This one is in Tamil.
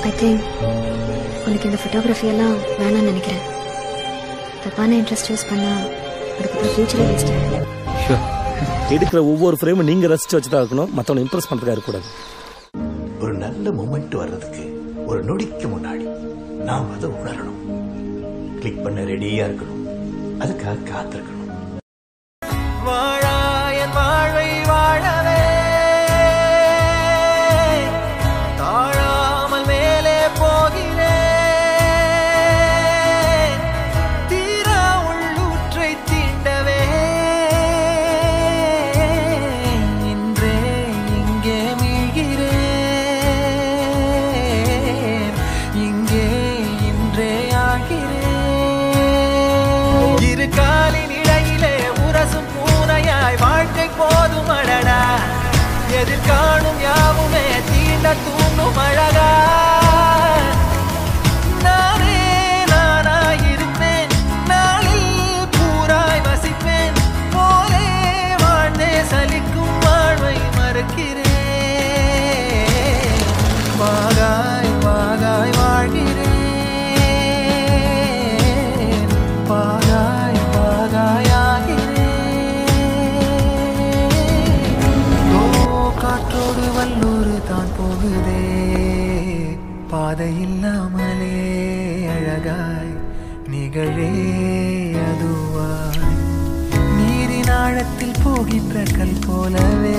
ஐ திங்க் உனக்கு இந்த ஃபோட்டோகிராஃபி எல்லாம் வேணாம்னு நினைக்கிறேன் தப்பான இன்ட்ரெஸ்ட் யூஸ் பண்ணா அதுக்கப்புறம் ஃபியூச்சரே வேஸ்ட் ஆகிடும் எடுக்கிற ஒவ்வொரு ஃப்ரேமும் நீங்க ரசிச்சு வச்சுதான் இருக்கணும் மத்தவனை இம்ப்ரெஸ் பண்றதுக்காக இருக்கக்கூடாது ஒரு நல்ல மூமெண்ட் வர்றதுக்கு ஒரு நொடிக்கு முன்னாடி நாம் அதை உணரணும் கிளிக் பண்ண ரெடியா இருக்கணும் அதுக்காக காத்திருக்கணும் வாழாயன் வாழ்வை வாழவே தாழாமல் மேலே போகிறேன் தீரா உள்ளூற்றை தீண்டவே இன்றே இங்கே மீழ்கிறேன் இங்கே இன்றே ஆகிறேன் இரு காலின் இடையிலே உரசும் பூனையாய் வாழ்க்கை போதும் அடடா எதிர் காணும் யாவுமே தீண்ட தூண்டும் அழகா நானே நானாயிருப்பேன் நாளில் பூராய் வசிப்பேன் போலே வாழ்ந்தே சலிக்கும் வாழ்வை மறுக்கிறேன் வாகாய் வாகாய் வாழ்கிறேன் பாகாய் பாகாய் ஆகிறேன் ஓ காற்றோடு வல்லூர் தான் போகுதே பாதை இல்லாமலே அழகாய் நிகழே அதுவாய் நீரின் ஆழத்தில் போகின்ற கல் போலவே